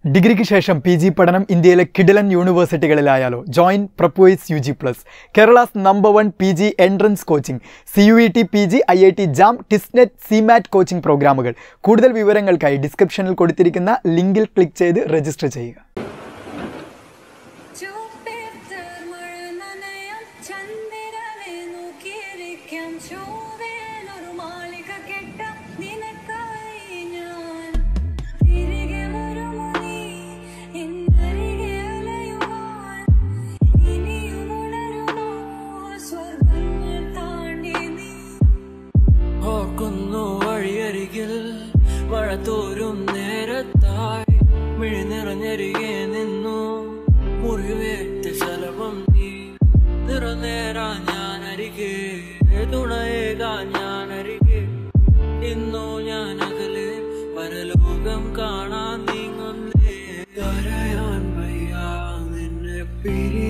ഡിഗ്രിക്ക് ശേഷം P G പഠനം ഇന്ത്യയിലെ കിഡിലൻ യൂണിവേഴ്സിറ്റികളിലായാലോ ജോയിൻ പ്രപ്പോയിസ് U G plus Kerala's number one P G entrance coaching C U E T P G I I T JAM TISSNET CMAT coaching പ്രോഗ്രാമുകൾ കൂടുതൽ വിവരങ്ങൾക്കായി ഡിസ്ക്രിപ്ഷനിൽ കൊടുത്തിരിക്കുന്ന ലിങ്കിൽ ക്ലിക്ക് ചെയ്ത് രജിസ്റ്റർ ചെയ്യുക ചുവപ്പെടുത്ത് മഴ നനയാൻ ചന്ദ്രനെ നോക്കിയിരിക്കാം ചൊവ്വേലൊരു മാളിക കെട്ടാം നിനക്കായി ഞാൻ തിരികെ വരുമോ നീ എന്നരികെ അലയുവാൻ ഇനിയും ഉണരുമോ സ്വർഗങ്ങൾ താണ്ടി നീ ഓർക്കുന്നു വഴിയരികിൽ മഴ തോരും നേരത്തായി മിഴി നിറഞ്ഞരികെ നിന്നു മുറിവേറ്റ ശലഭം നീ നിറനേരാ ഞാൻ അരികെ തുണയേകാൻ ഞാൻ അരികെ ഇന്നു ഞാൻ അകലെ പരലോകം കാണാൻ നീങ്ങുന്നേ കരയാൻ വയ്യ നിന്നെ പിരി